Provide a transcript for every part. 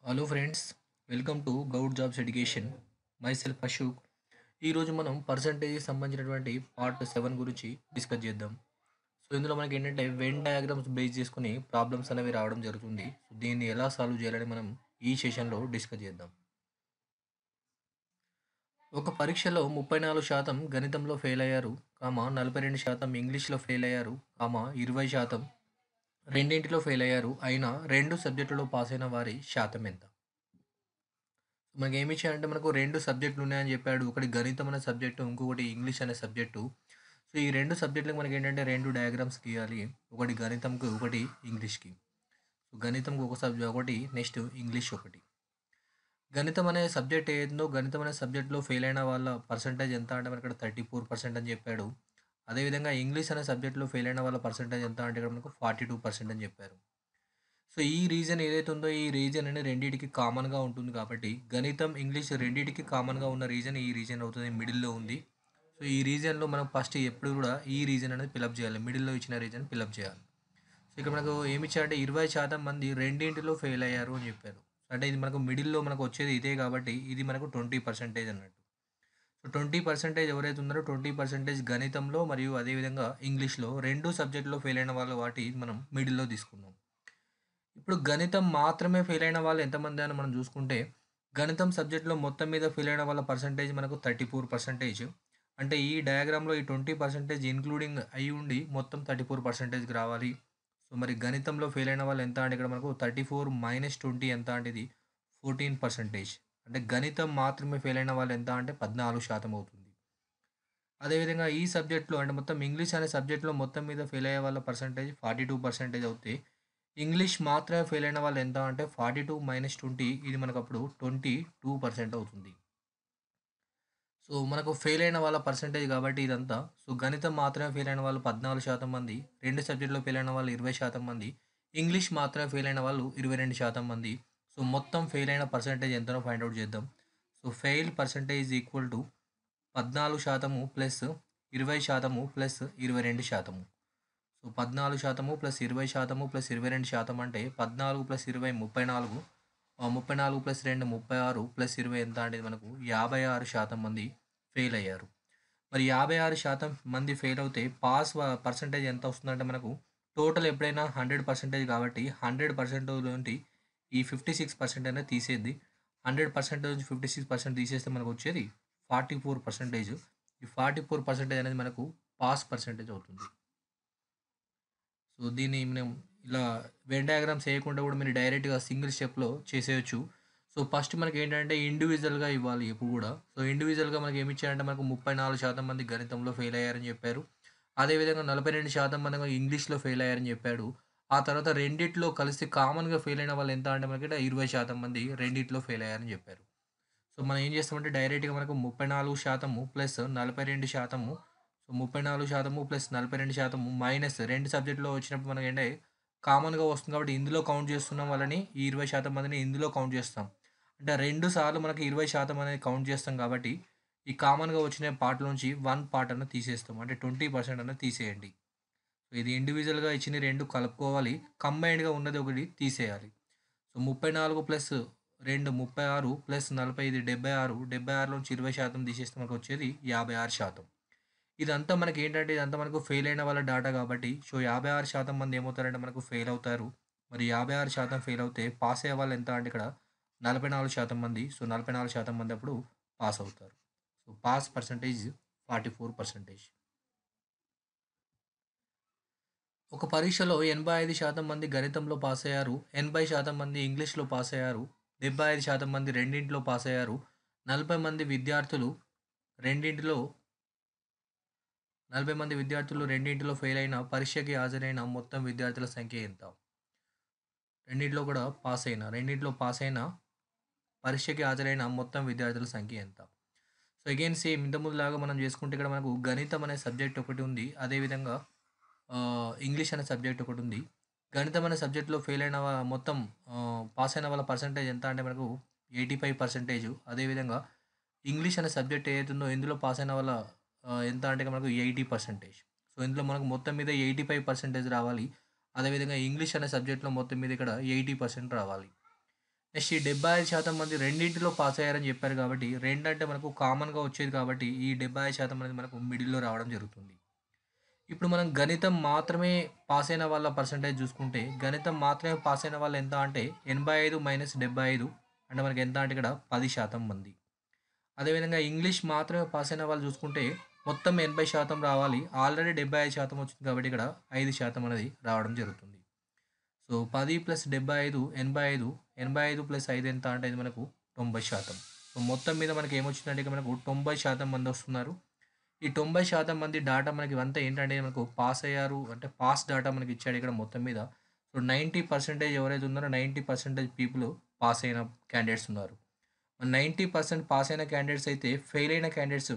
Hello friends welcome to Goud jobs education myself Ashok ఈరోజు మనం percentage సంబంధించినటువంటి పార్ట్ సెవెన్ గురించి డిస్కస్ చేద్దాం సో ఇందులో మనకి ఏంటంటే వెన్ డయాగ్రామ్స్ బేస్ చేసుకుని ప్రాబ్లమ్స్ అనేవి రావడం జరుగుతుంది సో దీన్ని ఎలా సాల్వ్ చేయాలని మనం ఈ సెషన్లో డిస్కస్ చేద్దాం ఒక పరీక్షలో ముప్పై నాలుగు శాతం గణితంలో ఫెయిల్ అయ్యారు కామ నలభై రెండు శాతం ఇంగ్లీష్లో ఫెయిల్ అయ్యారు కామ ఇరవై శాతం రెండింటిలో ఫెయిల్ అయ్యారు అయినా రెండు సబ్జెక్టులో పాస్ అయిన వారి శాతం ఎంత మనకి ఏమి ఇచ్చారంటే మనకు రెండు సబ్జెక్టులు ఉన్నాయని చెప్పాడు ఒకటి గణితం అనే సబ్జెక్టు ఇంకొకటి ఇంగ్లీష్ అనే సబ్జెక్టు సో ఈ రెండు సబ్జెక్టులకు మనకి ఏంటంటే రెండు డయాగ్రామ్స్ గీయాలి ఒకటి గణితంకి ఒకటి ఇంగ్లీష్కి సో గణితంకి ఒక సబ్జెక్ట్ ఒకటి నెక్స్ట్ ఇంగ్లీష్ ఒకటి గణితం అనే సబ్జెక్ట్ ఏదో గణితం అనే సబ్జెక్ట్లో ఫెయిల్ అయిన వాళ్ళ పర్సంటేజ్ ఎంత అంటే మనకి ఇక్కడ థర్టీ ఫోర్ పర్సెంట్ అని చెప్పాడు అదేవిధంగా ఇంగ్లీష్ అనే సబ్జెక్ట్లో ఫెయిల్ అయిన వాళ్ళ పర్సంటేజ్ ఎంత అంటే ఇక్కడ మనకు ఫార్టీ టూ పర్సెంట్ అని చెప్పారు సో ఈ రీజన్ ఏదైతే ఉందో ఈ రీజన్ అనేది రెండింటికి కామన్గా ఉంటుంది కాబట్టి గణితం ఇంగ్లీష్ రెండింటికి కామన్గా ఉన్న రీజన్ ఈ రీజన్ అవుతుంది మిడిల్లో ఉంది సో ఈ రీజన్లో మనం ఫస్ట్ ఎప్పుడు కూడా ఈ రీజన్ అనేది ఫిలప్ చేయాలి మిడిల్లో ఇచ్చిన రీజన్ ఫిలప్ చేయాలి సో ఇక్కడ మనకు ఏమి ఇచ్చారంటే ఇరవై శాతం మంది రెండింటిలో ఫెయిల్ అయ్యారు అని చెప్పారు అంటే ఇది మనకు మిడిల్లో మనకు వచ్చేది ఇదే కాబట్టి ఇది మనకు ట్వంటీ పర్సెంటేజ్ అన్నట్టు సో ట్వంటీ పర్సెంటేజ్ ఎవరైతే ఉన్నారో ట్వంటీ పర్సెంటేజ్ గణితంలో మరియు అదేవిధంగా ఇంగ్లీష్లో రెండు సబ్జెక్టులో ఫెయిల్ అయిన వాళ్ళు వాటి మనం మిడిల్లో తీసుకున్నాం ఇప్పుడు గణితం మాత్రమే ఫెయిల్ అయిన వాళ్ళు ఎంతమంది అని మనం చూసుకుంటే గణితం సబ్జెక్ట్లో మొత్తం మీద ఫెయిల్ అయిన వాళ్ళ పర్సంటేజ్ మనకు థర్టీ ఫోర్ పర్సెంటేజ్ అంటే ఈ డయాగ్రామ్లో ఈ ట్వంటీ పర్సెంటేజ్ ఇన్క్లూడింగ్ అయి ఉండి మొత్తం థర్టీ ఫోర్ పర్సెంటేజ్కి రావాలి సో మరి గణితంలో ఫెయిల్ అయిన వాళ్ళు ఎంత అంటే ఇక్కడ మనకు థర్టీ ఫోర్ మైనస్ ట్వంటీ ఎంత అంటే ఇది ఫోర్టీన్ పర్సెంటేజ్ అంటే గణితం మాత్రమే ఫెయిల్ అయిన వాళ్ళు ఎంత అంటే పద్నాలుగు శాతం అవుతుంది అదేవిధంగా ఈ సబ్జెక్ట్లో అంటే మొత్తం ఇంగ్లీష్ అనే సబ్జెక్ట్లో మొత్తం మీద ఫెయిల్ అయ్యే వాళ్ళ పర్సంటేజ్ ఫార్టీ టూ పర్సెంటేజ్ అవుతాయి ఇంగ్లీష్ మాత్రమే ఫెయిల్ అయిన వాళ్ళు ఎంత అంటే ఫార్టీ టూ మైనస్ ట్వంటీ ఇది మనకు అప్పుడు ట్వంటీ టూ పర్సెంట్ అవుతుంది సో మనకు ఫెయిల్ అయిన వాళ్ళ పర్సంటేజ్ కాబట్టి ఇదంతా సో గణితం మాత్రమే ఫెయిల్ అయిన వాళ్ళు పద్నాలుగు శాతం మంది రెండు సబ్జెక్టులో ఫెయిల్ అయిన వాళ్ళు ఇరవై శాతం మంది ఇంగ్లీష్ మాత్రమే ఫెయిల్ అయిన వాళ్ళు ఇరవై రెండు శాతం మంది సో మొత్తం ఫెయిల్ అయిన పర్సంటేజ్ ఎంతనో ఫైండ్ అవుట్ చేద్దాం so fail percentage equal to పద్నాలుగు శాతము ప్లస్ ఇరవై శాతము ప్లస్ ఇరవై రెండు శాతము సో పద్నాలుగు శాతము ప్లస్ ఇరవై శాతము ప్లస్ ఇరవై రెండు శాతం అంటే పద్నాలుగు ప్లస్ ఇరవై ముప్పై నాలుగు ముప్పై నాలుగు ప్లస్ రెండు ముప్పై ఆరు ప్లస్ ఇరవై ఎంత అంటే మనకు యాభై ఆరు శాతం మంది ఫెయిల్ అయ్యారు మరి యాభై ఆరు శాతం మంది ఫెయిల్ అవుతే పాస్ పర్సంటేజ్ ఎంత వస్తుందంటే మనకు టోటల్ ఎప్పుడైనా హండ్రెడ్ పర్సెంటేజ్ కాబట్టి హండ్రెడ్ పర్సెంటేజ్ నుండి ఈ ఫిఫ్టీ సిక్స్ పర్సెంట్ అనేది తీసేది హండ్రెడ్ పర్సెంటేజ్ నుంచి ఫిఫ్టీ సిక్స్ పర్సెంట్ తీసేస్తే మనకు వచ్చేది ఫార్టీ ఫోర్ పర్సెంటేజ్ ఈ ఫార్టీ ఫోర్ పర్సెంటేజ్ అనేది మనకు పాస్ పర్సెంటేజ్ అవుతుంది సో దీన్ని మనం ఇలా వెన్ డయాగ్రామ్స్ చేయకుండా కూడా మీరు డైరెక్ట్గా సింగిల్ స్టెప్లో చేసేయచ్చు సో ఫస్ట్ మనకి ఏంటంటే ఇండివిజువల్గా ఇవ్వాలి ఎప్పుడు కూడా సో ఇండివిజువల్గా మనకి ఏమి ఇచ్చారంటే మనకు ముప్పై నాలుగు శాతం మంది గణితంలో ఫెయిల్ అయ్యారని చెప్పారు అదేవిధంగా నలభై రెండు శాతం మంది ఇంగ్లీష్లో ఫెయిల్ అయ్యారని చెప్పాడు ఆ తర్వాత రెండిట్లో కలిసి కామన్గా ఫెయిల్ అయిన వాళ్ళు ఎంత అంటే మనకి ఇరవై శాతం మంది రెండిట్లో ఫెయిల్ అయ్యారని చెప్పారు సో మనం ఏం చేస్తామంటే డైరెక్ట్గా మనకు ముప్పై నాలుగు శాతము ప్లస్ నలభై రెండు శాతము సో ముప్పై నాలుగు శాతము ప్లస్ నలభై రెండు శాతము మైనస్ రెండు సబ్జెక్టులో వచ్చినప్పుడు మనకి ఏంటంటే కామన్గా వస్తుంది కాబట్టి ఇందులో కౌంట్ చేస్తున్నాం వాళ్ళని ఈ ఇరవై శాతం మందిని ఇందులో కౌంట్ చేస్తాం అంటే రెండు సార్లు మనకి ఇరవై శాతం అనేది కౌంట్ చేస్తాం కాబట్టి ఈ కామన్గా వచ్చిన పార్ట్ నుంచి వన్ పార్ట్ అన్న తీసేస్తాం అంటే ట్వంటీ పర్సెంట్ అన్న తీసేయండి సో ఇది ఇండివిజువల్గా ఇచ్చిన రెండు కలుపుకోవాలి కంబైన్డ్గా ఉన్నది ఒకటి తీసేయాలి సో ముప్పై నాలుగు ప్లస్ రెండు ముప్పై ఆరు ప్లస్ నలభై ఐదు డెబ్బై ఆరు డెబ్బై ఆరులోంచి ఇరవై శాతం తీసేస్తే మనకు వచ్చేది యాభై ఆరు శాతం ఇదంతా మనకి ఏంటంటే ఇదంతా మనకు ఫెయిల్ అయిన వాళ్ళ డాటా కాబట్టి సో యాభై ఆరు శాతం మంది ఏమవుతారంటే మనకు ఫెయిల్ అవుతారు మరి యాభై ఆరు శాతం ఫెయిల్ అవుతే పాస్ అయ్యే వాళ్ళు ఎంత అంటే ఇక్కడ నలభై నాలుగు శాతం మంది సో నలభై నాలుగు శాతం మంది అప్పుడు పాస్ అవుతారు so pass percentage forty four percentage ఒక పరీక్షలో ఎనభై ఐదు శాతం మంది గణితంలో పాస్ అయ్యారు ఎనభై శాతం మంది ఇంగ్లీష్లో పాస్ అయ్యారు డెబ్బై ఐదు శాతం మంది రెండింటిలో పాస్ అయ్యారు నలభై మంది విద్యార్థులు రెండింటిలో నలభై మంది విద్యార్థులు రెండింటిలో ఫెయిల్ అయిన పరీక్షకి హాజరైన మొత్తం విద్యార్థుల సంఖ్య ఎంత రెండింటిలో కూడా పాస్ అయిన రెండింటిలో పాస్ అయిన పరీక్షకి హాజరైన మొత్తం విద్యార్థుల సంఖ్య ఎంత సో అగైన్ సేమ్ ఇంతకుముందు లాగా మనం చేసుకుంటే ఇక్కడ మనకు గణితం అనే సబ్జెక్ట్ ఒకటి ఉంది అదేవిధంగా ఇంగ్లీష్ అనే సబ్జెక్ట్ ఒకటి ఉంది గణితం అనే సబ్జెక్ట్లో ఫెయిల్ అయిన మొత్తం పాస్ అయిన వాళ్ళ పర్సంటేజ్ ఎంత అంటే మనకు ఎయిటీ ఫైవ్ పర్సెంటేజ్ అదేవిధంగా ఇంగ్లీష్ అనే సబ్జెక్ట్ ఏదైతుందో ఇందులో పాస్ అయిన వాళ్ళ ఎంత అంటే మనకు ఎయిటీ పర్సెంటేజ్ సో ఇందులో మనకు మొత్తం మీద ఎయిటీ ఫైవ్ పర్సెంటేజ్ రావాలి అదేవిధంగా ఇంగ్లీష్ అనే సబ్జెక్ట్లో మొత్తం మీద ఇక్కడ ఎయిటీ పర్సెంట్ రావాలి నెక్స్ట్ ఈ డెబ్బై ఐదు శాతం మంది రెండింటిలో పాస్ అయ్యారని చెప్పారు కాబట్టి రెండు అంటే మనకు కామన్గా వచ్చేది కాబట్టి ఈ డెబ్బై ఐదు శాతం అనేది మనకు మిడిల్లో రావడం జరుగుతుంది ఇప్పుడు మనం గణితం మాత్రమే పాస్ అయిన వాళ్ళ పర్సంటేజ్ చూసుకుంటే గణితం మాత్రమే పాస్ అయిన వాళ్ళు ఎంత అంటే ఎనభై ఐదు మైనస్ డెబ్బై ఐదు అంటే మనకి ఎంత అంటే ఇక్కడ పది శాతం మంది అదేవిధంగా ఇంగ్లీష్ మాత్రమే పాస్ అయిన వాళ్ళు చూసుకుంటే మొత్తం ఎనభై శాతం రావాలి ఆల్రెడీ డెబ్బై ఐదు శాతం వచ్చింది కాబట్టి ఇక్కడ ఐదు శాతం అనేది రావడం జరుగుతుంది సో పది ప్లస్ డెబ్బై ఐదు ఎనభై ఐదు ఎనభై ఐదు ప్లస్ ఐదు ఎంత అంటే ఇది మనకు తొంభై శాతం సో మొత్తం మీద మనకి ఏమొచ్చిందంటే ఇక మనకు తొంభై శాతం మంది వస్తున్నారు ఈ తొంభై శాతం మంది డాటా మనకి ఇవంతా ఏంటంటే మనకు పాస్ అయ్యారు అంటే పాస్ డాటా మనకి ఇచ్చాడు ఇక్కడ మొత్తం మీద సో నైంటీ పర్సెంటేజ్ ఎవరైతే ఉన్నారో నైంటీ పర్సెంటేజ్ పీపుల్ పాస్ అయిన క్యాండిడేట్స్ ఉన్నారు నైంటీ పర్సెంట్ పాస్ అయిన క్యాండిడేట్స్ అయితే ఫెయిల్ అయిన క్యాండిడేట్స్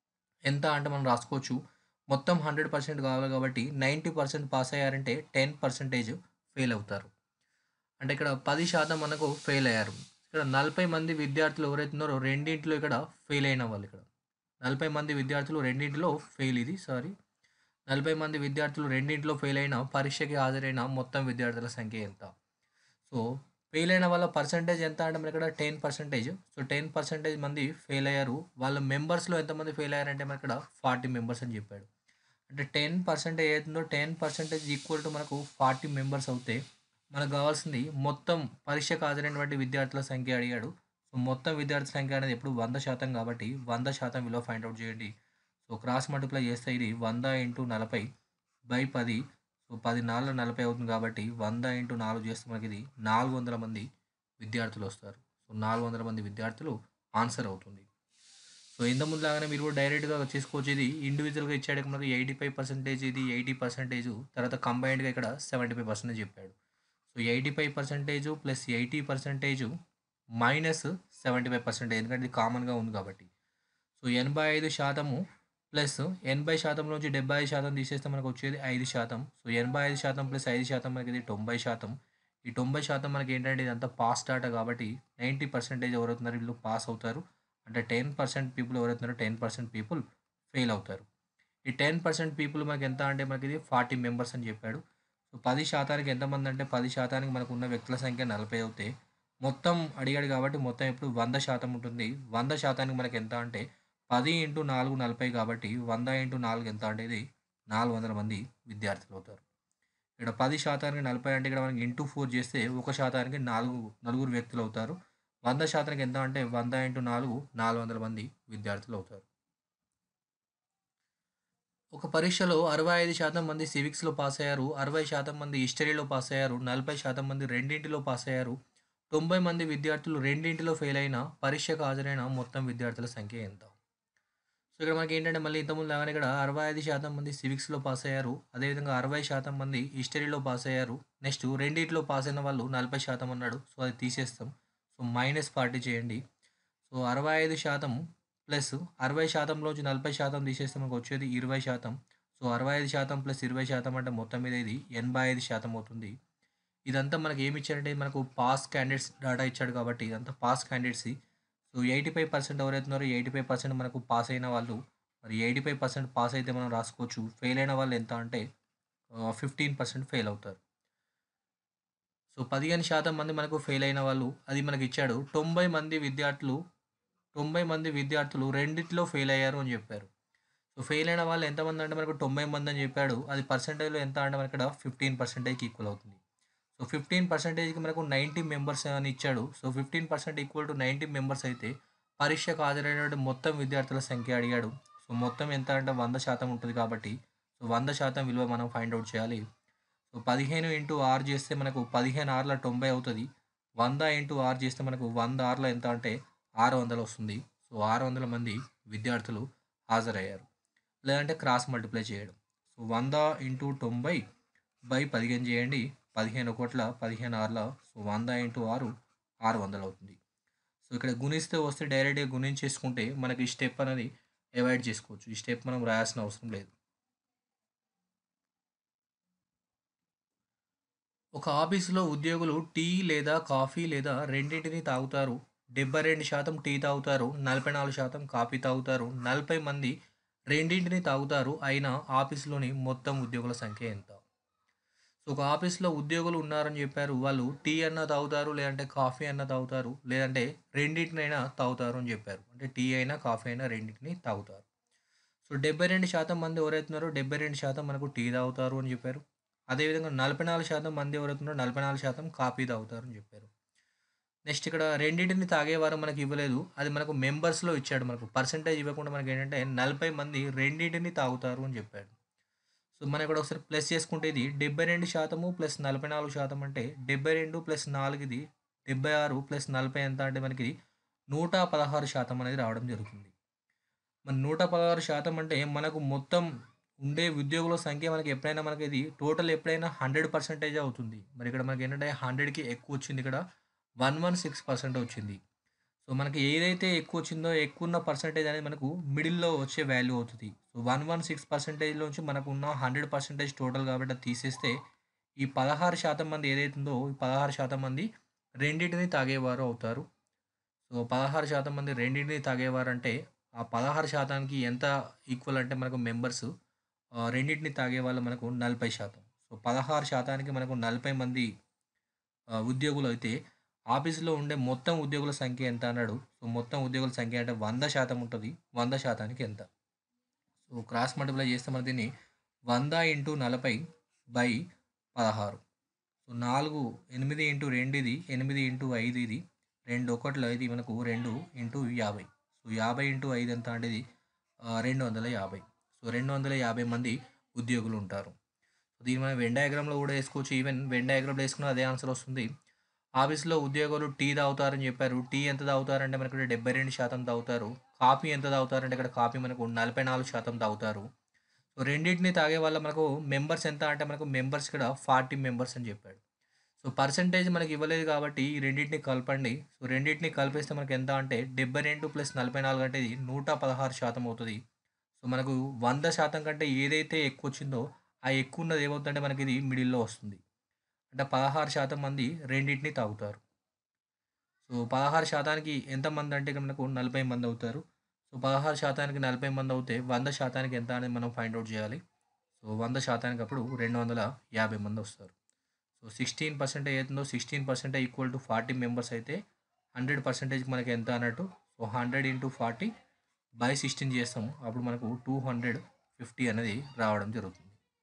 ఎంత అంటే మనం రాసుకోవచ్చు మొత్తం హండ్రెడ్ పర్సెంట్ కావాలి కాబట్టి నైంటీ పర్సెంట్ పాస్ అయ్యారంటే టెన్ పర్సెంటేజ్ ఫెయిల్ అవుతారు అంటే ఇక్కడ పది శాతం మనకు ఫెయిల్ అయ్యారు ఇక్కడ నలభై మంది విద్యార్థులు ఎవరైతే ఉన్నారో రెండింటిలో ఇక్కడ ఫెయిల్ అయిన వాళ్ళు ఇక్కడ నలభై మంది విద్యార్థులు రెండింటిలో ఫెయిల్ ఇది సారీ నలభై మంది విద్యార్థులు రెండింటిలో ఫెయిల్ అయిన పరీక్షకి హాజరైన మొత్తం విద్యార్థుల సంఖ్య ఎంత సో ఫెయిల్ అయిన వాళ్ళ పర్సంటేజ్ ఎంత అంటే మనకి ఇక్కడ ten percentage so ten percentage మంది ఫెయిల్ అయ్యారు వాళ్ళ మెంబర్స్లో ఎంతమంది ఫెయిల్ అయ్యారంటే మనకి ఇక్కడ ఫార్టీ మెంబర్స్ అని చెప్పాడు అంటే టెన్ పర్సెంటేజ్ ఏతుందో టెన్ పర్సెంటేజ్ ఈక్వల్ టు మనకు ఫార్టీ మెంబర్స్ అవుతే మనకు కావాల్సింది మొత్తం పరీక్షకు హాజరైనటువంటి విద్యార్థుల సంఖ్య అడిగాడు సో మొత్తం విద్యార్థుల సంఖ్య అనేది ఎప్పుడు వంద శాతం కాబట్టి వంద శాతం విలువ ఫైండ్ అవుట్ చేయండి సో క్రాస్ మల్టిప్లై చేస్తే ఇది వంద ఇంటూ నలభై బై పది సో పది నాలుగు నలభై అవుతుంది కాబట్టి వంద ఇంటూ నాలుగు చేస్తే మనకి ఇది నాలుగు వందల మంది విద్యార్థులు వస్తారు సో నాలుగు వందల మంది విద్యార్థులు ఆన్సర్ అవుతుంది సో ఇంత ముందు లాగానే మీరు కూడా డైరెక్ట్గా చేసుకోవచ్చు ఇది ఇండివిజువల్గా ఇచ్చాడు మనకి ఎయిటీ ఫైవ్ పర్సెంటేజ్ ఇది ఎయిటీ పర్సెంటేజ్ తర్వాత కంబైన్డ్గా ఇక్కడ సెవెంటీ ఫైవ్ పర్సెంటేజ్ చెప్పాడు so eighty five percentage plus eighty percentage minus seventy five percentage ఎందుకంటే ఇది కామన్గా ఉంది కాబట్టి సో ఎనభై ఐదు శాతము ప్లస్ ఎనభై శాతంలోంచి డెబ్బై ఐదు శాతం తీసేస్తే మనకు వచ్చేది ఐదు శాతం సో ఎనభై ఐదు శాతం ప్లస్ ఐదు శాతం మనకి ఇది తొంభై శాతం ఈ తొంభై శాతం మనకి ఏంటంటే ఇదంతా పాస్ డాటా కాబట్టి నైంటీ పర్సెంటేజ్ ఎవరవుతున్నారు వీళ్ళు పాస్ అవుతారు అంటే టెన్ పర్సెంట్ పీపుల్ ఎవరైతున్నారో టెన్ పర్సెంట్ పీపుల్ ఫెయిల్ అవుతారు ఈ టెన్ పర్సెంట్ పీపుల్ మనకి ఎంత అంటే మనకి ఇది ఫార్టీ మెంబర్స్ అని చెప్పాడు సో పది శాతానికి ఎంతమంది అంటే పది శాతానికి మనకు ఉన్న వ్యక్తుల సంఖ్య నలభై అవుతాయి మొత్తం అడిగాడు కాబట్టి మొత్తం ఇప్పుడు వంద శాతం ఉంటుంది వంద శాతానికి మనకి ఎంత అంటే పది ఇంటూ నాలుగు నలభై కాబట్టి వంద ఇంటూ నాలుగు ఎంత అంటే ఇది నాలుగు వందల మంది విద్యార్థులు అవుతారు ఇక్కడ పది శాతానికి నలభై అంటే ఇక్కడ మనకి ఇంటూ ఫోర్ చేస్తే ఒక శాతానికి నాలుగు నలుగురు వ్యక్తులు అవుతారు వంద శాతానికి ఎంత అంటే వంద ఇంటూ నాలుగు నాలుగు వందల మంది విద్యార్థులు అవుతారు ఒక పరీక్షలో అరవై ఐదు శాతం మంది సివిక్స్లో పాస్ అయ్యారు అరవై శాతం మంది హిస్టరీలో పాస్ అయ్యారు నలభై శాతం మంది రెండింటిలో పాస్ అయ్యారు తొంభై మంది విద్యార్థులు రెండింటిలో ఫెయిల్ అయిన పరీక్షకు హాజరైన మొత్తం విద్యార్థుల సంఖ్య ఎంత సో ఇక్కడ మనకి ఏంటంటే మళ్ళీ ఇంతకుముందు లాగానే ఇక్కడ అరవై ఐదు శాతం మంది సివిక్స్లో పాస్ అయ్యారు అదేవిధంగా అరవై శాతం మంది హిస్టరీలో పాస్ అయ్యారు నెక్స్ట్ రెండింటిలో పాస్ అయిన వాళ్ళు నలభై శాతం అన్నాడు సో అది తీసేస్తాం సో మైనస్ ఫార్టీ చేయండి సో అరవై ఐదు శాతం ప్లస్ అరవై శాతంలోంచి నలభై శాతం తీసేస్తే మనకు వచ్చేది ఇరవై శాతం సో అరవై ఐదు శాతం ప్లస్ ఇరవై శాతం అంటే మొత్తం మీద ఇది ఎనభై ఐదు శాతం అవుతుంది ఇదంతా మనకి ఏమి ఇచ్చాడంటే మనకు పాస్ క్యాండిడేట్స్ డేటా ఇచ్చాడు కాబట్టి ఇదంతా pass candidates so eighty five percent ఎవరైతున్నారో ఎయిటీ ఫైవ్ పర్సెంట్ మనకు పాస్ అయిన వాళ్ళు మరి ఎయిటీ ఫైవ్ పర్సెంట్ పాస్ అయితే మనం రాసుకోవచ్చు ఫెయిల్ అయిన వాళ్ళు ఎంత అంటే ఫిఫ్టీన్ పర్సెంట్ ఫెయిల్ అవుతారు సో పదిహేను శాతం మంది మనకు ఫెయిల్ అయిన వాళ్ళు అది మనకి ఇచ్చాడు తొంభై మంది విద్యార్థులు తొంభై మంది విద్యార్థులు రెండిట్లో ఫెయిల్ అయ్యారు అని చెప్పారు సో ఫెయిల్ అయిన వాళ్ళు ఎంతమంది అంటే మనకు తొంభై మంది అని చెప్పాడు అది పర్సెంటేజ్లో ఎంత అంటే మనకి ఇక్కడ ఫిఫ్టీన్ పర్సెంటేజ్కి ఈక్వల్ అవుతుంది సో ఫిఫ్టీన్ పర్సెంటేజ్కి మనకు నైంటీ మెంబర్స్ అని ఇచ్చాడు so fifteen percent equal to ninety members అయితే పరీక్షకు హాజరైనటువంటి మొత్తం విద్యార్థుల సంఖ్య అడిగాడు సో మొత్తం ఎంత అంటే వంద శాతం ఉంటుంది కాబట్టి సో వంద శాతం విలువ మనం ఫైండ్ అవుట్ చేయాలి సో పదిహేను ఇంటూ ఆరు చేస్తే మనకు పదిహేను ఆరుల తొంభై అవుతుంది వంద ఇంటూ ఆరు చేస్తే మనకు వంద ఆరుల ఎంత అంటే ఆరు వందలు వస్తుంది సో ఆరు వందల మంది విద్యార్థులు హాజరయ్యారు లేదంటే క్రాస్ మల్టిప్లై చేయడం సో వంద ఇంటూ తొంభై బై పదిహేను చేయండి పదిహేను కోట్ల పదిహేను ఆరుల సో వంద ఇంటూ ఆరు ఆరు వందలు అవుతుంది సో ఇక్కడ గుణిస్తే వస్తే డైరెక్ట్గా గుణించేసుకుంటే మనకి ఈ స్టెప్ అనేది అవాయిడ్ చేసుకోవచ్చు ఈ స్టెప్ మనం రాయాల్సిన అవసరం లేదు ఒక ఆఫీసులో ఉద్యోగులు టీ లేదా కాఫీ లేదా రెండింటిని తాగుతారు డెబ్బై రెండు శాతం టీ తాగుతారు నలభై నాలుగు శాతం కాఫీ తాగుతారు నలభై మంది రెండింటిని తాగుతారు అయినా ఆఫీసులోని మొత్తం ఉద్యోగుల సంఖ్య ఎంత సో ఒక ఆఫీస్‌లో ఉద్యోగులు ఉన్నారని చెప్పారు. వాళ్ళు టీ అన్నా తాగుతారు, లేదంటే కాఫీ అన్నా తాగుతారు, లేదంటే రెండిటినైనా తాగుతారు అని చెప్పారు. అంటే టీ అయినా, కాఫీ అయినా రెండిటిని తాగుతారు. సో 72% మంది ఎవరైతే ఉన్నారో 72% మనకు టీ తాగుతారు అని చెప్పారు. అదేవిధంగా 44% మంది ఎవరైతే ఉన్నారో 44% కాఫీ తాగుతారు అని చెప్పారు. నెక్స్ట్ ఇక్కడ రెండిటిని తాగేవారు మనకి ఇవ్వలేదు. అది మనకు మెంబర్స్‌లో ఇచ్చాడు మనకు. పర్సెంటేజ్ ఇవ్వకుండా మనకేంటంటే 40 మంది రెండిటిని తాగుతారు అని చెప్పాడు. సో మనం ఇక్కడ ఒకసారి ప్లస్ చేసుకుంటే ఇది 72% ప్లస్ 44% అంటే 72 ప్లస్ 4 ఇది 76 ప్లస్ 40 ఎంత అంటే మనకి 116% అనేది రావడం జరుగుతుంది. మరి 116% అంటే మనకు మొత్తం ఉండే ఉద్యోగుల సంఖ్య మనకి ఎప్పుడైనా మనకి ఇది టోటల్ ఎప్పుడైనా 100% అవుతుంది. మరి ఇక్కడ మనకేంటంటే 100కి ఎక్కువ వచ్చింది ఇక్కడ 116% వచ్చింది. సో మనకి ఏదైతే ఎక్కువ వచ్చిందో ఎక్కువ ఉన్న పర్సెంటేజ్ అనేది మనకు మిడిల్‌లో వచ్చే వాల్యూ అవుతది. సో 116%లోంచి మనకున్న 100% టోటల్ కాబట్టి అది తీసేస్తే ఈ 16% మంది ఏదైతే ఉందో ఈ 16% మంది రెండిటిని తాగేవారు అవుతారు. సో 16% మంది రెండిటిని తాగేవారంటే ఆ 16%కి ఎంత ఈక్వల్ అంటే మనకు మెంబర్స్ ఆహ్, రెండిటిని తాగేవాళ్ళు మనకు 40%. సో 16%కి మనకు 40 మంది ఆహ్, ఉద్యోగులు అయితే ఆఫీస్‌లో ఉండే మొత్తం ఉద్యోగుల సంఖ్య ఎంత అన్నాడు. సో మొత్తం ఉద్యోగుల సంఖ్య అంటే 100% ఉంటది. 100%కి ఎంత? సో క్రాస్ మల్టిప్లై చేస్తే మనకు దీన్ని 100 ఇంటూ 40 బై 16. సో 4 8 ఇంటూ 2 ఇది 8 ఇంటూ 5 ఇది 2 ఒకటిలో ఇది మనకు 2 ఇంటూ 50. సో 50 ఇంటూ 5 ఎంత అంటే ఇది ఆహ్, 250. సో 250 మంది ఉద్యోగులు ఉంటారు. దీన్ని మనం వెన్ డయాగ్రామ్‌లో కూడా ఏసుకోవచ్చు. ఈవెన్ వెన్ డయాగ్రామ్‌లో ఏసుకున్నా అదే ఆన్సర్ వస్తుంది. ఆఫీస్‌లో ఉద్యోగులు టీ తాగుతారని చెప్పారు. టీ ఎంత తాగుతారంటే మనకి ఇక్కడ 72% తాగుతారు. కాఫీ ఎంత తాగుతారంటే ఇక్కడ కాఫీ మనకు 44% తాగుతారు. సో రెండిటిని తాగే వాళ్ళ మనకు మెంబర్స్ ఎంత అంటే మనకు మెంబర్స్ ఇక్కడ 40 మెంబర్స్ అని చెప్పాడు. సో పర్సెంటేజ్ మనకి ఇవ్వలేదు కాబట్టి ఈ రెండిటిని కలపండి. సో రెండిటిని కలిపేస్తే మనకు ఎంత అంటే 72 ప్లస్ 44 అంటే ఇది 116% అవుతది. సో మనకు 100% కంటే ఏదైతే ఎక్కువ వచ్చిందో ఆ ఎక్కువ ఉన్నది ఏమవుతుందంటే మనకి ఇది మిడిల్‌లో వస్తుంది. అంటే 16% మంది రెండిటిని తాగుతారు. సో 16%కి ఎంతమంది అంటే ఇక్కడ మనకు 40 మంది అవుతారు. సో 16%కి 40 మంది అవుతే 100%కి ఎంత అనేది మనం ఫైండ్ ఔట్ చేయాలి. సో 100%కి అప్పుడు 250 మంది వస్తారు. సో 16% ఏదైతుందో 16% ఈక్వల్ టు 40 మెంబర్స్ అయితే 100%కి మనకి ఎంత అన్నట్టు. సో 100 ఇంటూ 40 బై 16 చేస్తాం. అప్పుడు మనకు 250 అనేది రావడం జరుగుతుంది.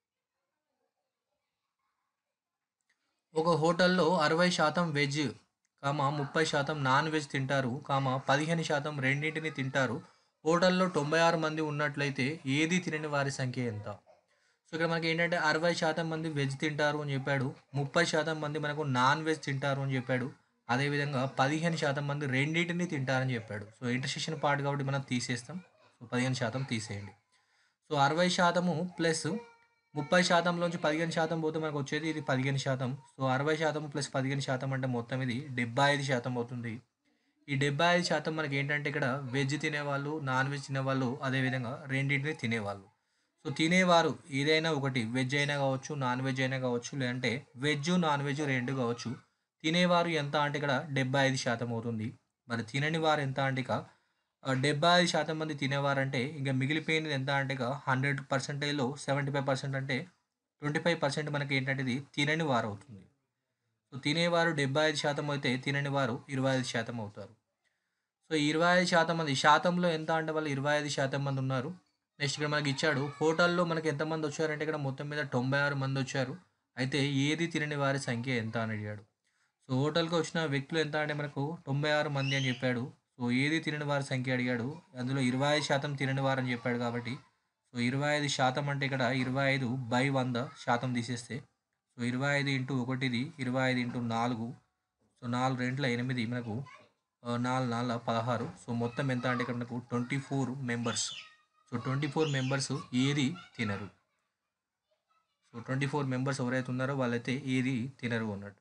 ఒక హోటల్‌లో 60% వెజ్, కామా 30% నాన్ వెజ్ తింటారు, కామా 15% రెండింటిని తింటారు. హోటల్‌లో 96 మంది ఉన్నట్లయితే ఏది తినని వారి సంఖ్య ఎంత? సో ఇక్కడ మనకేంటంటే 60% మంది వెజ్ తింటారు అని చెప్పాడు. 30% మంది మనకు నాన్ వెజ్ తింటారు అని చెప్పాడు. అదేవిధంగా 15% మంది రెండిటిని తింటారని చెప్పాడు. సో ఇంటర్సెక్షన్ పార్ట్ కాబట్టి మనం తీసేస్తాం. సో 15% తీసేయండి. సో 60% ప్లస్ 30%లోంచి 15% పోతే మనకు వచ్చేది ఇది 15%. సో 60% ప్లస్ 15% అంటే మొత్తం ఇది 75% అవుతుంది. ఈ 75% మనకేంటంటే ఇక్కడ వెజ్ తినేవాళ్ళు, నాన్ వెజ్ తినేవాళ్ళు, అదేవిధంగా రెండిటిని తినేవాళ్ళు. సో తినేవారు ఏదైనా ఒకటి వెజ్ అయినా కావచ్చు, నాన్ వెజ్ అయినా కావచ్చు, లేదంటే వెజ్, నాన్ వెజ్ 2 కావచ్చు. తినేవారు ఎంత అంటే ఇక్కడ 75% అవుతుంది. మరి తినని వారు ఎంత అంటే ఇక ఆహ్, 75% మంది తినేవారంటే ఇంక మిగిలిపోయింది ఎంత అంటే ఇక 100%లో 75% అంటే 25% మనకేంటంటే ఇది తినని వారు అవుతుంది. సో తినేవారు 75% అయితే తినని వారు 25% అవుతారు. సో 25% మంది శాతంలో ఎంత అంటే వాళ్ళు 25% మంది ఉన్నారు. నెక్స్ట్ ఇక్కడ మనకి ఇచ్చాడు. హోటల్‌లో మనకి ఎంతమంది వచ్చారంటే ఇక్కడ మొత్తం మీద 96 మంది వచ్చారు. అయితే ఏది తినని వారి సంఖ్య ఎంత అని అడిగాడు. సో హోటల్‌కి వచ్చిన వ్యక్తులు ఎంత అంటే మనకు 96 మంది అని చెప్పాడు. సో ఏది తినని వారి సంఖ్య అడిగాడు. అందులో 25% తినని వారని చెప్పాడు కాబట్టి సో 25% అంటే ఇక్కడ 25 బై 100 శాతం తీసేస్తే సో 25 ఇంటూ 1 ఇది 25 ఇంటూ 4 సో 4 రెంట్ల 8 మనకు ఆహ్, 4 నాలుల 16 సో మొత్తం ఎంత అంటే ఇక్కడ మనకు 24 మెంబర్స్. సో 24 మెంబర్స్ ఏది తినరు. సో 24 మెంబర్స్ ఎవరైతే ఉన్నారో వాళ్ళైతే ఏది తినరు అన్నట్టు.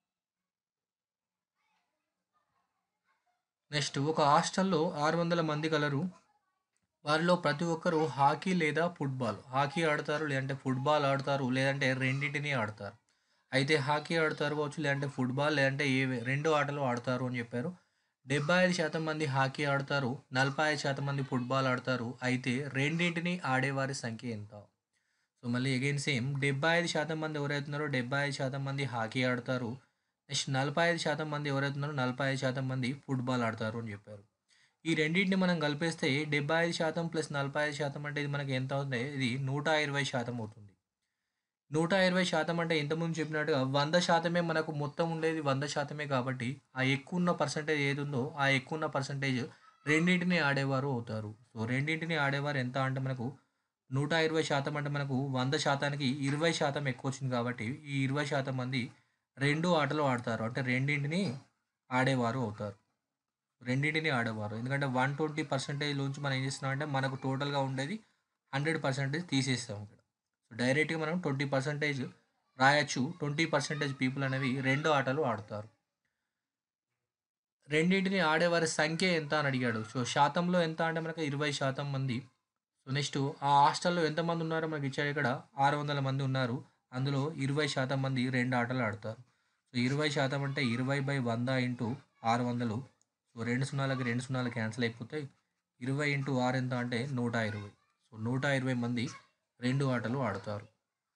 నెక్స్ట్ ఒక హాస్టల్‌లో 600 మంది కలరు. వారిలో ప్రతి ఒక్కరు హాకీ లేదా ఫుట్‌బాల్. హాకీ ఆడతారు, లేదంటే ఫుట్‌బాల్ ఆడతారు, లేదంటే రెండిటిని ఆడతారు. అయితే హాకీ ఆడతారు కావచ్చు, లేదంటే ఫుట్‌బాల్ లేదంటే ఏవే 2 ఆటలు ఆడతారు అని చెప్పారు. 75% మంది హాకీ ఆడతారు. 45% మంది ఫుట్‌బాల్ ఆడతారు. అయితే రెండింటిని ఆడేవారి సంఖ్య ఎంత? సో మళ్ళీ అగైన్ సేమ్ డెబ్బై ఐదు శాతం మంది ఎవరైతున్నారో డెబ్బై ఐదు శాతం మంది హాకీ ఆడతారు నెక్స్ట్ నలభై ఐదు శాతం మంది ఎవరైతున్నారో నలభై ఐదు శాతం మంది ఫుట్బాల్ ఆడతారు అని చెప్పారు ఈ రెండింటిని మనం కలిపేస్తే డెబ్బై ఐదు శాతం ప్లస్ నలభై ఐదు శాతం అంటే ఇది మనకి ఎంత అవుతుంది ఇది నూట ఇరవై శాతం అవుతుంది నూట ఇరవై శాతం అంటే ఇంతకుముందు చెప్పినట్టుగా వంద శాతమే మనకు మొత్తం ఉండేది వంద శాతమే కాబట్టి ఆ ఎక్కువ ఉన్న పర్సంటేజ్ ఏది ఉందో ఆ ఎక్కువ ఉన్న పర్సంటేజ్ రెండింటిని ఆడేవారు అవుతారు సో రెండింటిని ఆడేవారు ఎంత అంటే మనకు నూట ఇరవై శాతం అంటే మనకు వంద శాతానికి ఇరవై శాతం ఎక్కువ వచ్చింది కాబట్టి ఈ ఇరవై శాతం మంది రెండు ఆటలు ఆడతారు అంటే రెండింటిని ఆడేవారు అవుతారు రెండింటిని ఆడేవారు ఎందుకంటే వన్ ట్వంటీ పర్సెంటేజ్లోంచి మనం ఏం చేస్తున్నాం అంటే మనకు టోటల్గా ఉండేది హండ్రెడ్ పర్సెంటేజ్ తీసేస్తాం ఇక్కడ సో డైరెక్ట్గా మనం ట్వంటీ పర్సెంటేజ్ రాయొచ్చు ట్వంటీ పర్సెంటేజ్ పీపుల్ అనేవి రెండు ఆటలు ఆడతారు రెండింటిని ఆడేవారి సంఖ్య ఎంత అని అడిగాడు సో శాతంలో ఎంత అంటే మనకు ఇరవై శాతం మంది సో నెక్స్ట్ ఆ హాస్టల్లో ఎంతమంది ఉన్నారో మనకి ఇచ్చారు ఇక్కడ ఆరు వందల మంది ఉన్నారు అందులో ఇరవై శాతం మంది రెండు ఆటలు ఆడతారు సో ఇరవై శాతం అంటే ఇరవై బై వంద ఇంటూ ఆరు వందలు సో రెండు సున్నాలకి రెండు సున్నాలు క్యాన్సిల్ అయిపోతాయి ఇరవై ఇంటూ ఆరు ఎంత అంటే నూట ఇరవై సో నూట ఇరవై మంది రెండు ఆటలు ఆడతారు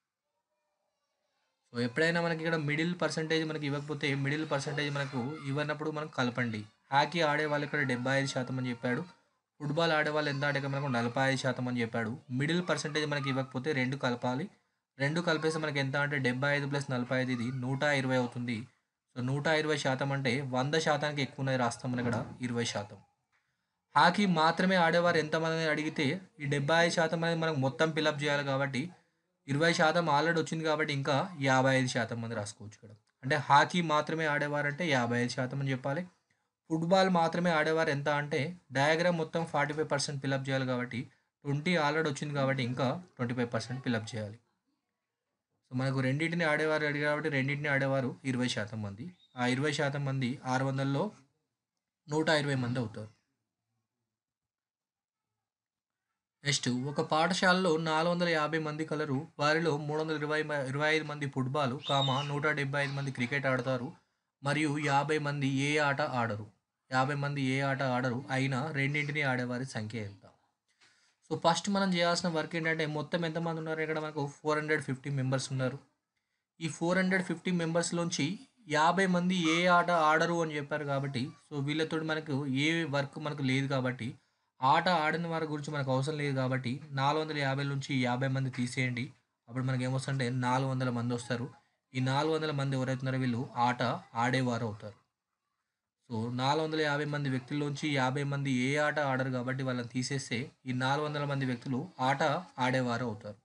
సో ఎప్పుడైనా మనకి ఇక్కడ మిడిల్ పర్సంటేజ్ మనకి ఇవ్వకపోతే మిడిల్ పర్సంటేజ్ మనకు ఇవ్వనప్పుడు మనం కలపండి హాకీ ఆడే వాళ్ళు ఇక్కడ డెబ్బై ఐదు శాతం అని చెప్పాడు ఫుట్బాల్ ఆడే వాళ్ళు ఎంత అంటే మనకు నలభై ఐదు శాతం అని చెప్పాడు మిడిల్ పర్సంటేజ్ మనకి ఇవ్వకపోతే రెండు కలపాలి రెండు కలిపేసి మనకి ఎంత అంటే డెబ్బై ఐదు ప్లస్ నలభై ఐదు ఇది నూట ఇరవై అవుతుంది సో నూట ఇరవై శాతం అంటే వంద శాతానికి ఎక్కువ ఉన్నది రాస్తాం మనం ఇక్కడ ఇరవై శాతం హాకీ మాత్రమే ఆడేవారు ఎంతమంది అడిగితే ఈ డెబ్బై ఐదు శాతం అనేది మనకు మొత్తం ఫిలప్ చేయాలి కాబట్టి ఇరవై శాతం ఆల్రెడీ వచ్చింది కాబట్టి ఇంకా యాభై ఐదు శాతం మంది రాసుకోవచ్చు ఇక్కడ అంటే హాకీ మాత్రమే ఆడేవారంటే యాభై ఐదు శాతం అని చెప్పాలి ఫుట్బాల్ మాత్రమే ఆడేవారు ఎంత అంటే డయాగ్రామ్ మొత్తం ఫార్టీ ఫైవ్ పర్సెంట్ ఫిలప్ చేయాలి కాబట్టి ట్వంటీ ఆల్రెడీ వచ్చింది కాబట్టి ఇంకా ట్వంటీ ఫైవ్ పర్సెంట్ ఫిలప్ చేయాలి సో మనకు రెండింటిని ఆడేవారు అడిగారు కాబట్టి రెండింటిని ఆడేవారు ఇరవై శాతం మంది ఆ ఇరవై శాతం మంది ఆరు వందల్లో నూట ఇరవై మంది అవుతారు నెక్స్ట్ ఒక పాఠశాలలో నాలుగు వందల యాభై మంది కలరు వారిలో మూడు వందల ఇరవై మ- ఇరవై ఐదు మంది ఫుట్బాల్ కామ నూట డెబ్బై ఐదు మంది క్రికెట్ ఆడతారు మరియు యాభై మంది ఏ ఆట ఆడరు యాభై మంది ఏ ఆట ఆడరు అయినా రెండింటిని ఆడేవారి సంఖ్య ఎంత సో ఫస్ట్ మనం చేయాల్సిన వర్క్ ఏంటంటే మొత్తం ఎంతమంది ఉన్నారు ఇక్కడ మనకు ఫోర్ హండ్రెడ్ ఫిఫ్టీ మెంబర్స్ ఉన్నారు ఈ ఫోర్ హండ్రెడ్ ఫిఫ్టీ మెంబర్స్లోంచి యాభై మంది ఏ ఆట ఆడరు అని చెప్పారు కాబట్టి సో వీళ్ళతో మనకు ఏ వర్క్ మనకు లేదు కాబట్టి ఆట ఆడిన వారి గురించి మనకు అవసరం లేదు కాబట్టి నాలుగు వందల యాభై నుంచి యాభై మంది తీసేయండి అప్పుడు మనకి ఏమొస్తుందంటే నాలుగు వందల మంది వస్తారు ఈ నాలుగు వందల మంది ఎవరైతున్నారో వీళ్ళు ఆట ఆడేవారు అవుతారు సో నాలుగు వందల యాభై మంది వ్యక్తుల్లోంచి యాభై మంది ఏ ఆట ఆడరు కాబట్టి వాళ్ళని తీసేస్తే ఈ నాలుగు వందల మంది వ్యక్తులు ఆట ఆడేవారు అవుతారు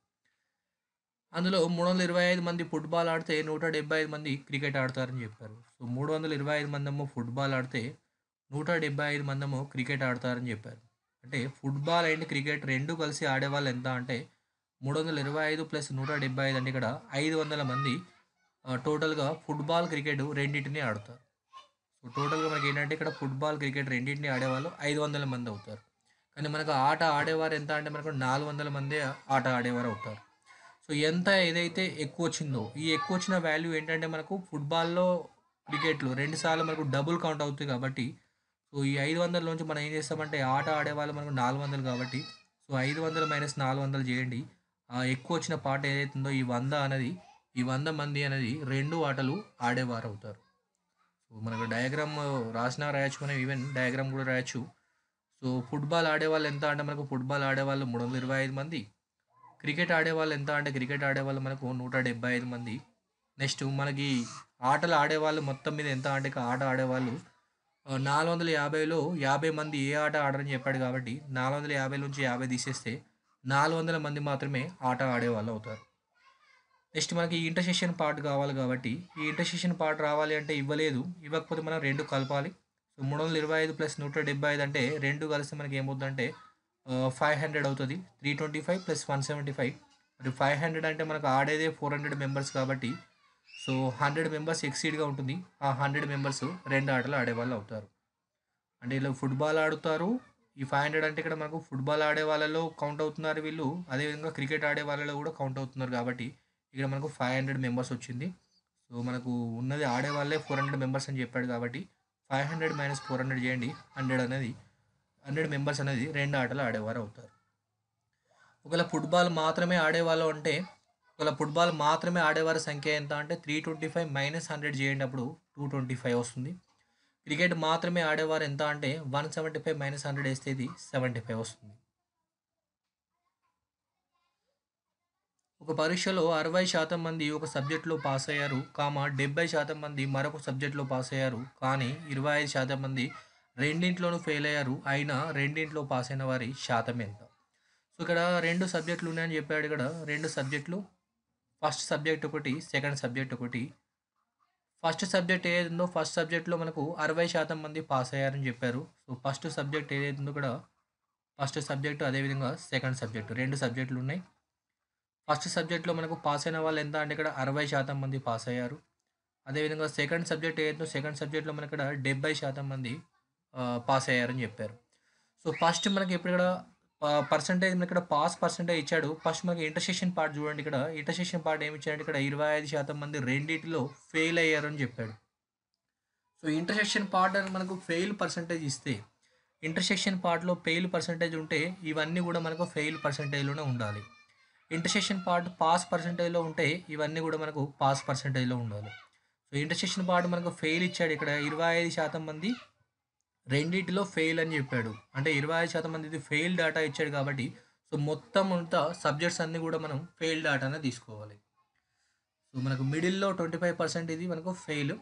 అందులో మూడు వందల ఇరవై ఐదు మంది ఫుట్బాల్ ఆడితే నూట డెబ్బై ఐదు మంది క్రికెట్ ఆడతారని చెప్పారు సో మూడు వందల ఇరవై ఐదు మందేమో ఫుట్బాల్ ఆడితే నూట డెబ్బై ఐదు మందేమో క్రికెట్ ఆడతారని చెప్పారు అంటే ఫుట్బాల్ అండ్ క్రికెట్ రెండు కలిసి ఆడేవాళ్ళు ఎంత అంటే మూడు వందల ఇరవై ఐదు ప్లస్ నూట డెబ్బై ఐదు అంటే ఇక్కడ ఐదు వందల మంది ఆ, టోటల్గా ఫుట్బాల్ క్రికెట్ రెండింటిని ఆడతారు సో టోటల్గా మనకి ఏంటంటే ఇక్కడ ఫుట్బాల్ క్రికెట్ రెండింటిని ఆడేవాళ్ళు ఐదు వందల మంది అవుతారు కానీ మనకు ఆట ఆడేవారు ఎంత అంటే మనకు నాలుగు వందల మంది ఆట ఆడేవారు అవుతారు సో ఎంత ఏదైతే ఎక్కువ వచ్చిందో ఈ ఎక్కువ వచ్చిన వాల్యూ ఏంటంటే మనకు ఫుట్బాల్లో క్రికెట్లో రెండుసార్లు మనకు డబుల్ కౌంట్ అవుతుంది కాబట్టి సో ఈ ఐదు వందల మనం ఏం చేస్తామంటే ఆట ఆడేవాళ్ళు మనకు నాలుగు వందలు కాబట్టి సో ఐదు వందలు మైనస్ నాలుగు వందలు చేయండి ఆ ఎక్కువ వచ్చిన పాట ఏదైతుందో ఈ వంద అనేది ఈ వంద మంది అనేది రెండు ఆటలు ఆడేవారు అవుతారు సో మనకు డయాగ్రామ్ రాసినా రాయొచ్చు మనం ఈవెన్ డయాగ్రామ్ కూడా రాయొచ్చు సో ఫుట్బాల్ ఆడేవాళ్ళు ఎంత అంటే మనకు ఫుట్బాల్ ఆడేవాళ్ళు మూడు వందల ఇరవై ఐదు మంది క్రికెట్ ఆడేవాళ్ళు ఎంత అంటే క్రికెట్ ఆడేవాళ్ళు మనకు నూట డెబ్బై ఐదు మంది నెక్స్ట్ మనకి ఆటలు ఆడేవాళ్ళు మొత్తం మీద ఎంత అంటే ఇక ఆట ఆడేవాళ్ళు ఆ, నాలుగు వందల యాభైలో యాభై మంది ఏ ఆట ఆడరని చెప్పాడు కాబట్టి నాలుగు వందల యాభై నుంచి యాభై తీసేస్తే నాలుగు వందల మంది మాత్రమే ఆట ఆడేవాళ్ళు అవుతారు నెక్స్ట్ మనకి ఇంటర్సెషన్ పార్ట్ కావాలి కాబట్టి ఈ ఇంటర్సెషన్ పార్ట్ రావాలి అంటే ఇవ్వలేదు ఇవ్వకపోతే మనం రెండు కలపాలి సో మూడు వందల ఇరవై ఐదు ప్లస్ నూట డెబ్బై ఐదు అంటే రెండు కలిసి మనకి ఏమవుతుందంటే ఫైవ్ హండ్రెడ్ అవుతుంది three twenty five plus one seventy five మరి ఫైవ్ హండ్రెడ్ అంటే మనకు ఆడేదే ఫోర్ హండ్రెడ్ మెంబర్స్ కాబట్టి సో హండ్రెడ్ మెంబర్స్ ఎక్సీడ్గా ఉంటుంది ఆ హండ్రెడ్ మెంబర్స్ రెండు ఆటలు ఆడేవాళ్ళు అవుతారు అంటే ఇలా ఫుట్బాల్ ఆడుతారు ఈ ఫైవ్ హండ్రెడ్ అంటే ఇక్కడ మనకు ఫుట్బాల్ ఆడే వాళ్ళలో కౌంట్ అవుతున్నారు వీళ్ళు అదేవిధంగా క్రికెట్ ఆడే వాళ్ళలో కూడా కౌంట్ అవుతున్నారు కాబట్టి ఇక్కడ మనకు ఫైవ్ హండ్రెడ్ మెంబర్స్ వచ్చింది సో మనకు ఉన్నది ఆడే వాళ్ళే ఫోర్ హండ్రెడ్ మెంబర్స్ అని చెప్పాడు కాబట్టి five hundred minus four hundred చేయండి హండ్రెడ్ అనేది హండ్రెడ్ మెంబర్స్ అనేది రెండు ఆటలు ఆడేవారు అవుతారు ఒకవేళ ఫుట్బాల్ మాత్రమే ఆడేవాళ్ళు అంటే ఒకవేళ ఫుట్బాల్ మాత్రమే ఆడేవారి సంఖ్య ఎంత అంటే three twenty five minus hundred చేయండి అప్పుడు టూ ట్వంటీ ఫైవ్ వస్తుంది క్రికెట్ మాత్రమే ఆడేవారు ఎంత అంటే one seventy five minus hundred వేస్తే ఇది సెవెంటీ ఫైవ్ వస్తుంది ఒక పరీక్షలో అరవై శాతం మంది ఒక సబ్జెక్టులో పాస్ అయ్యారు కామ డెబ్బై శాతం మంది మరొక సబ్జెక్టులో పాస్ అయ్యారు కానీ ఇరవై ఐదు శాతం మంది రెండింటిలోనూ ఫెయిల్ అయ్యారు అయినా రెండింటిలో పాస్ అయిన వారి శాతం ఎంత సో ఇక్కడ రెండు సబ్జెక్టులు ఉన్నాయని చెప్పాడు ఇక్కడ రెండు సబ్జెక్టులు ఫస్ట్ సబ్జెక్ట్ ఒకటి సెకండ్ సబ్జెక్ట్ ఒకటి ఫస్ట్ సబ్జెక్ట్ ఏది ఉందో ఫస్ట్ సబ్జెక్ట్లో మనకు అరవై శాతం మంది పాస్ అయ్యారని చెప్పారు సో ఫస్ట్ సబ్జెక్ట్ ఏదైతే ఉందో కూడా ఫస్ట్ సబ్జెక్టు అదేవిధంగా సెకండ్ సబ్జెక్టు రెండు సబ్జెక్టులు ఉన్నాయి ఫస్ట్ సబ్జెక్ట్లో మనకు పాస్ అయిన వాళ్ళు ఎంత అంటే ఇక్కడ అరవై శాతం మంది పాస్ అయ్యారు అదేవిధంగా సెకండ్ సబ్జెక్ట్ ఏదైతే సెకండ్ సబ్జెక్ట్లో మనకి ఇక్కడ డెబ్బై శాతం మంది పాస్ అయ్యారని చెప్పారు సో ఫస్ట్ మనకి ఇప్పుడు ఇక్కడ పర్సంటేజ్ మనకి ఇక్కడ పాస్ పర్సంటేజ్ ఇచ్చాడు ఫస్ట్ మనకి ఇంటర్సెక్షన్ పార్ట్ చూడండి ఇక్కడ ఇంటర్సెక్షన్ పార్ట్ ఏమి ఇచ్చాడు ఇక్కడ ఇరవై ఐదు శాతం మంది రెండింటిలో ఫెయిల్ అయ్యారని చెప్పాడు సో ఇంటర్సెక్షన్ పార్ట్ అని మనకు ఫెయిల్ పర్సంటేజ్ ఇస్తే ఇంటర్సెక్షన్ పార్ట్లో ఫెయిల్ పర్సంటేజ్ ఉంటే ఇవన్నీ కూడా మనకు ఫెయిల్ పర్సంటేజ్లోనే ఉండాలి ఇంటర్సెక్షన్ పార్ట్ పాస్ పర్సంటేజ్లో ఉంటే ఇవన్నీ కూడా మనకు పాస్ పర్సంటేజ్లో ఉండాలి సో ఇంటర్సెక్షన్ పార్ట్ మనకు ఫెయిల్ ఇచ్చాడు ఇక్కడ ఇరవై ఐదు శాతం మంది రెండింటిలో ఫెయిల్ అని చెప్పాడు అంటే ఇరవై ఐదు శాతం మంది ఇది ఫెయిల్ డేటా ఇచ్చాడు కాబట్టి సో మొత్తం అంతా సబ్జెక్ట్స్ అన్నీ కూడా మనం ఫెయిల్ డేటానే తీసుకోవాలి సో మనకు మిడిల్లో ట్వంటీ ఫైవ్ పర్సెంట్ ఇది మనకు ఫెయిల్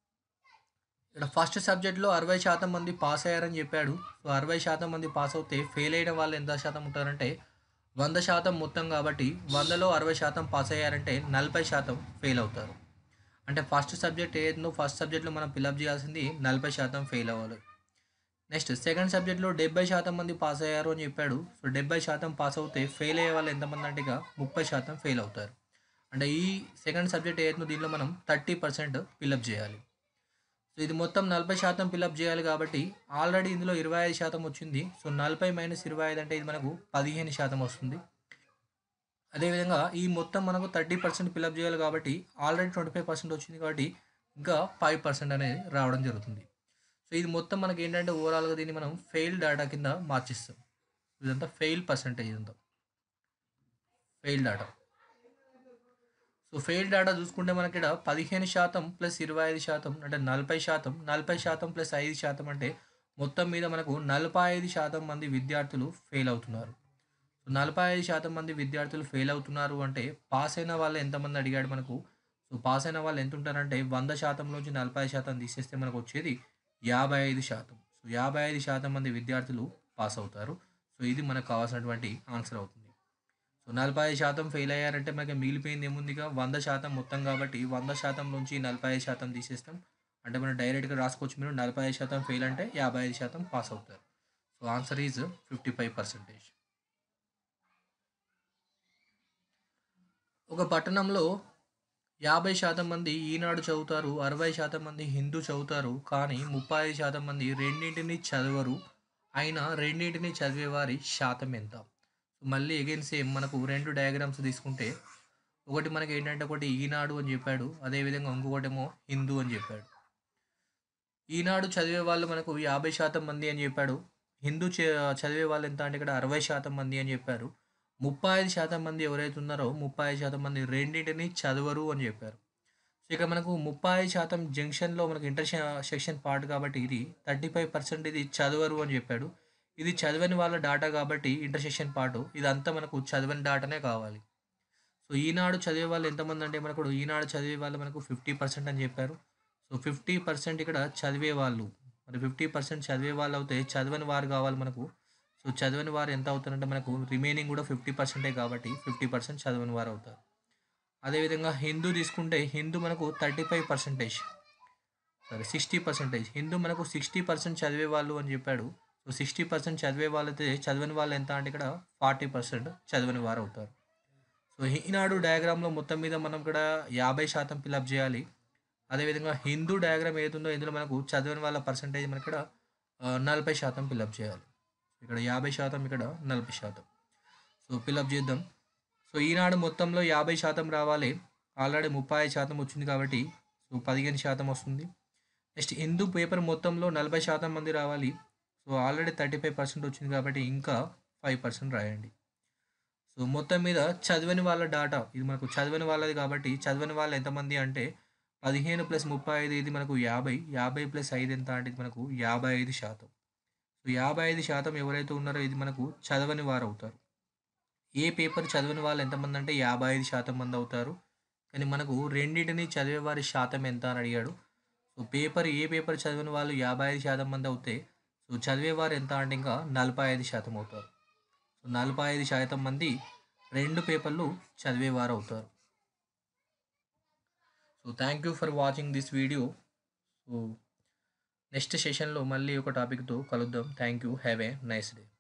ఇక్కడ ఫస్ట్ సబ్జెక్ట్లో అరవై శాతం మంది పాస్ అయ్యారని చెప్పాడు సో అరవై శాతం మంది పాస్ అవుతే ఫెయిల్ అయిన వాళ్ళు ఎంత శాతం ఉంటారంటే వంద శాతం మొత్తం కాబట్టి వందలో అరవై శాతం పాస్ అయ్యారంటే నలభై శాతం ఫెయిల్ అవుతారు అంటే ఫస్ట్ సబ్జెక్ట్ ఏదో ఫస్ట్ సబ్జెక్ట్లో మనం ఫిలప్ చేయాల్సింది నలభై శాతం ఫెయిల్ అవ్వాలి నెక్స్ట్ సెకండ్ సబ్జెక్ట్లో డెబ్బై శాతం మంది పాస్ అయ్యారు అని చెప్పాడు సో డెబ్బై శాతం పాస్ అవుతే ఫెయిల్ అయ్యే వాళ్ళు ఎంతమంది అంటే ఇక ముప్పై శాతం ఫెయిల్ అవుతారు అంటే ఈ సెకండ్ సబ్జెక్ట్ ఏదో దీనిలో మనం థర్టీ పర్సెంట్ ఫిలప్ చేయాలి సో ఇది మొత్తం నలభై శాతం ఫిలప్ చేయాలి కాబట్టి ఆల్రెడీ ఇందులో ఇరవై ఐదు శాతం వచ్చింది సో నలభై మైనస్ ఇరవై ఐదు అంటే ఇది మనకు పదిహేను శాతం వస్తుంది అదేవిధంగా ఈ మొత్తం మనకు థర్టీ పర్సెంట్ ఫిలప్ చేయాలి కాబట్టి ఆల్రెడీ ట్వంటీ ఫైవ్ పర్సెంట్ వచ్చింది కాబట్టి ఇంకా ఫైవ్ పర్సెంట్ అనేది రావడం జరుగుతుంది సో ఇది మొత్తం మనకి ఏంటంటే ఓవరాల్గా దీన్ని మనం ఫెయిల్ డేటా కింద మార్చిస్తాం ఇదంతా ఫెయిల్ పర్సెంటేజ్ ఇదంతా fail data so fail data చూసుకుంటే మనకి ఇక్కడ పదిహేను శాతం ప్లస్ ఇరవై ఐదు శాతం అంటే నలభై శాతం నలభై శాతం ప్లస్ ఐదు శాతం అంటే మొత్తం మీద మనకు నలభై ఐదు శాతం మంది విద్యార్థులు ఫెయిల్ అవుతున్నారు సో నలభై ఐదు శాతం మంది విద్యార్థులు ఫెయిల్ అవుతున్నారు అంటే పాస్ అయిన వాళ్ళు ఎంతమంది అడిగాడు మనకు సో పాస్ అయిన వాళ్ళు ఎంత ఉంటారంటే వంద శాతంలోంచి నలభై శాతం తీసేస్తే మనకు వచ్చేది యాభై ఐదు శాతం సో యాభై ఐదు శాతం మంది విద్యార్థులు పాస్ అవుతారు సో ఇది మనకు కావాల్సినటువంటి ఆన్సర్ అవుతుంది సో నలభై ఐదు శాతం ఫెయిల్ అయ్యారంటే మనకి మిగిలిపోయింది ఏముందిగా వంద శాతం మొత్తం కాబట్టి వంద శాతం నుంచి నలభై ఐదు శాతం తీసేస్తాం అంటే మనం డైరెక్ట్గా రాసుకోవచ్చు మీరు నలభై ఐదు శాతం ఫెయిల్ అంటే యాభై ఐదు శాతం పాస్ అవుతారు so answer is fifty five percentage ఒక పట్టణంలో యాభై శాతం మంది ఈనాడు చదువుతారు అరవై శాతం మంది హిందూ చదువుతారు కానీ ముప్పై ఐదు శాతం మంది రెండింటిని చదవరు అయినా రెండింటిని చదివే వారి శాతం ఎంత మళ్ళీ అగైన్ సేమ్ మనకు రెండు డయాగ్రామ్స్ తీసుకుంటే ఒకటి మనకి ఏంటంటే ఒకటి ఈనాడు అని చెప్పాడు అదేవిధంగా ఇంకొకటేమో హిందూ అని చెప్పాడు ఈనాడు చదివే వాళ్ళు మనకు యాభై శాతం మంది అని చెప్పాడు హిందూ చ- చదివే వాళ్ళు ఎంత అంటే ఇక్కడ అరవై శాతం మంది అని చెప్పారు ముప్పై ఐదు శాతం మంది ఎవరైతే ఉన్నారో ముప్పై ఐదు శాతం మంది రెండింటిని చదవరు అని చెప్పారు సో ఇక మనకు ముప్పై ఐదు శాతం జంక్షన్లో మనకు ఇంటర్ సెక్షన్ పార్ట్ కాబట్టి ఇది థర్టీ ఫైవ్ పర్సెంట్ ఇది చదవరు అని చెప్పాడు ఇది చదవని వాళ్ళ డాటా కాబట్టి ఇంటర్సెక్షన్ పార్ట్ ఇదంతా మనకు చదవని డాటానే కావాలి సో ఈనాడు చదివే వాళ్ళు ఎంతమంది అంటే మనకు ఈనాడు చదివే వాళ్ళు మనకు ఫిఫ్టీ పర్సెంట్ అని చెప్పారు సో ఫిఫ్టీ పర్సెంట్ ఇక్కడ చదివే వాళ్ళు మరి ఫిఫ్టీ పర్సెంట్ చదివే వాళ్ళు అయితే చదవని వారు కావాలి మనకు సో చదవని వారు ఎంత అవుతారంటే మనకు రిమైనింగ్ కూడా ఫిఫ్టీ పర్సెంటే కాబట్టి ఫిఫ్టీ పర్సెంట్ చదవని వారు అవుతారు అదేవిధంగా హిందూ తీసుకుంటే హిందూ మనకు థర్టీ ఫైవ్ పర్సెంటేజ్ సరే సిక్స్టీ పర్సెంటేజ్ హిందూ మనకు సిక్స్టీ పర్సెంట్ చదివే వాళ్ళు అని చెప్పాడు సో సిక్స్టీ పర్సెంట్ చదివే వాళ్ళైతే చదవని వాళ్ళు ఎంత అంటే ఇక్కడ ఫార్టీ పర్సెంట్ చదవని వారు అవుతారు సో ఈనాడు డయాగ్రామ్లో మొత్తం మీద మనం ఇక్కడ యాభై శాతం ఫిలప్ చేయాలి అదేవిధంగా హిందూ డయాగ్రామ్ ఏదుందో ఇందులో మనకు చదవని వాళ్ళ పర్సంటేజ్ మనకి ఇక్కడ ఆ, నలభై శాతం ఫిలప్ చేయాలి ఇక్కడ యాభై శాతం ఇక్కడ నలభై శాతం సో ఫిలప్ చేద్దాం సో ఈనాడు మొత్తంలో యాభై శాతం రావాలి ఆల్రెడీ ముప్పై ఐదు శాతం వచ్చింది కాబట్టి సో పదిహేను శాతం వస్తుంది నెక్స్ట్ హిందూ పేపర్ మొత్తంలో నలభై శాతం మంది రావాలి so already thirty five percent వచ్చింది కాబట్టి ఇంకా ఫైవ్ పర్సెంట్ రాయండి సో సో మొత్తం మీద చదివని వాళ్ళ డాటా ఇది మనకు చదివని వాళ్ళది కాబట్టి చదివని వాళ్ళు ఎంతమంది అంటే పదిహేను ప్లస్ ముప్పై ఐదు ఇది మనకు యాభై యాభై ప్లస్ ఐదు ఎంత అంటే ఇది మనకు యాభై ఐదు శాతం సో యాభై ఐదు శాతం ఎవరైతే ఉన్నారో ఇది మనకు చదవని వారు అవుతారు ఏ పేపర్ చదివిన వాళ్ళు ఎంతమంది అంటే యాభై ఐదు శాతం మంది అవుతారు కానీ మనకు రెండింటిని చదివే వారి శాతం ఎంత అని అడిగాడు సో పేపర్ ఏ పేపర్ చదివిన వాళ్ళు యాభై ఐదు శాతం మంది అవుతే సో చదివేవారు ఎంత అంటే ఇంకా నలభై ఐదు శాతం అవుతారు సో నలభై ఐదు శాతం మంది రెండు పేపర్లు చదివేవారు అవుతారు so thank you for watching this video so next సెషన్లో మళ్ళీ ఒక టాపిక్తో కలుద్దాం thank you have a nice day